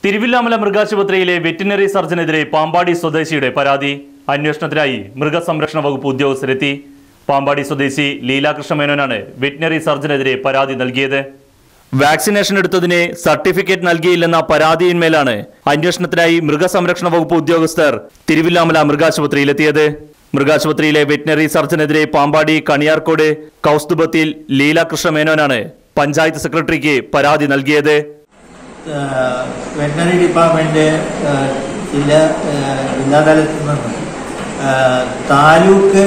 തിരുവില്ലാമല മൃഗാശുപത്രിയിലെ വെറ്റിനറി സർജനെതിരെ പാമ്പാടി സ്വദേശിയുടെ പരാതി അന്വേഷണത്തിനായി മൃഗസംരക്ഷണ വകുപ്പ് ഉദ്യോഗസ്ഥരെത്തി പാമ്പാടി സ്വദേശി ലീലാകൃഷ്ണ മേനോനാണ് വെറ്റിനറി സർജനെതിരെ പരാതി നൽകിയത് വാക്സിനേഷൻ എടുത്തതിന് സർട്ടിഫിക്കറ്റ് നൽകിയില്ലെന്ന പരാതിയിന്മേലാണ് അന്വേഷണത്തിനായി മൃഗസംരക്ഷണ വകുപ്പ് ഉദ്യോഗസ്ഥർ തിരുവില്ലാമല മൃഗാശുപത്രിയിലെത്തിയത് മൃഗാശുപത്രിയിലെ വെറ്റിനറി സർജനെതിരെ പാമ്പാടി കണിയാർക്കോട് കൗസ്തുഭത്തിൽ ലീലാകൃഷ്ണ മേനോനാണ് പഞ്ചായത്ത് സെക്രട്ടറിക്ക് പരാതി നൽകിയത് വെറ്റനറി ഡിപ്പാർട്ട്മെന്റ് ഏഹ്, ജില്ല ഏഹ്, ജില്ലാതലത്തിൽ നിന്ന് ഏഹ്, താലൂക്ക്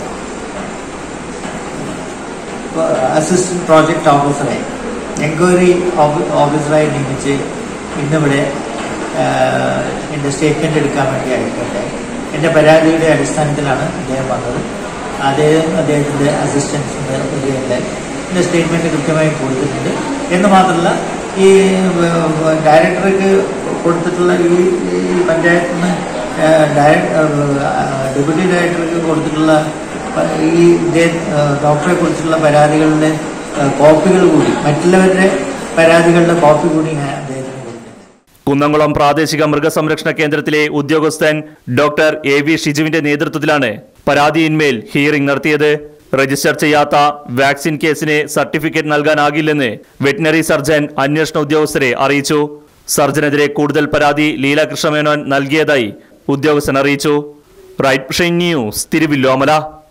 അസിസ്റ്റന്റ് പ്രോജക്ട് ഓഫീസറെ എൻക്വയറി ഓഫീസറായി നിയമിച്ച് ഇന്നിവിടെ ഏഹ്, എൻ്റെ സ്റ്റേറ്റ്മെന്റ് എടുക്കാൻ വേണ്ടി അയക്കട്ടെ എൻ്റെ പരാതിയുടെ അടിസ്ഥാനത്തിലാണ് അദ്ദേഹം വന്നത് അദ്ദേഹം അദ്ദേഹത്തിൻ്റെ അസിസ്റ്റൻസിൻ്റെ എൻ്റെ എൻ്റെ സ്റ്റേറ്റ്മെന്റ് കൃത്യമായി കൊടുത്തിട്ടുണ്ട് എന്ന് മാത്രമല്ല ഈ വ- വ- ഡയറക്ടർക്ക് കൊടുത്തിട്ടുള്ള ഈ ഈ പഞ്ചായത്തിൽ നിന്ന് ഡെപ്യൂട്ടി ഡയറക്ടർക്ക് കൊടുത്തിട്ടുള്ള പ- ഈ ഇതേ ഡോക്ടറെ കുറിച്ചുള്ള പരാതികളുടെ ഏഹ്, കോപ്പികൾ കൂടി മറ്റുള്ളവരുടെ പരാതികളുടെ കോപ്പി കൂടി ഞാൻ അദ്ദേഹത്തിന് കൊടുത്തിട്ടുണ്ട് കുന്നംകുളം പ്രാദേശിക മൃഗസംരക്ഷണ കേന്ദ്രത്തിലെ ഉദ്യോഗസ്ഥൻ ഡോക്ടർ എ വി ഷിജുവിന്റെ നേതൃത്വത്തിലാണ് പരാതിയിന്മേൽ ഹിയറിംഗ് നടത്തിയത് രജിസ്റ്റർ ചെയ്യാത്ത വാക്സിൻ കേസിന് സർട്ടിഫിക്കറ്റ് നൽകാനാകില്ലെന്ന് വെറ്റിനറി സർജൻ അന്വേഷണ ഉദ്യോഗസ്ഥരെ അറിയിച്ചു സർജനെതിരെ കൂടുതൽ പരാതി ലീലാകൃഷ്ണ മേനോൻ നൽകിയതായി ഉദ്യോഗസ്ഥൻ അറിയിച്ചു റൈറ്റ് ന്യൂസ് തിരുവില്ലോമല